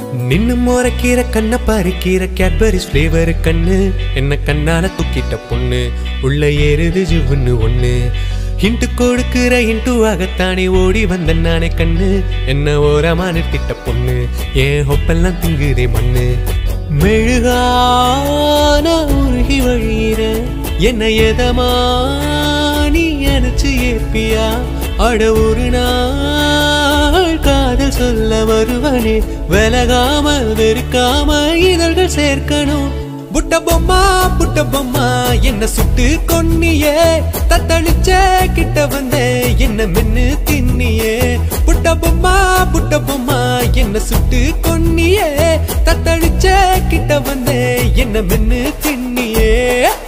நின்னு முறைக்கிற கண்ணை பறிக்கிற கேட்பரிஸ் ஃப்ளேவர் கண்ணு என்ன கண்ணால தூக்கிட்ட பொண்ணு உள்ள ஏறுது ஜிவுன்னு ஒண்ணு ஹிண்ட் கொடுக்கிற இன்ட்டு ஆகத்தானே ஓடி வந்த நானே கண்ணு என்ன ஓரமா நிறுத்திட்ட பொண்ணு ஏன் ஹொப்பெல்லாம் திங்குதே மண்ணு மெழுகான உருகி வழியிற என்ன எதமா நீ அணைச்சு ஏற்பியா அட ஒரு நாள் காதல் சொல்ல வருவனே விலகாம வெறுக்காம இதழ்கள் சேர்க்கணும் புட்ட பொம்மா புட்ட பொம்மா என்ன சுட்டு கொன்னியே தத்தளிச்ச கிட்ட வந்த என்ன மென்னு தின்னியே புட்ட பொம்மா புட்ட பொம்மா என்ன சுட்டு கொன்னியே தத்தளிச்ச கிட்ட வந்த என்ன மென்னு தின்னியே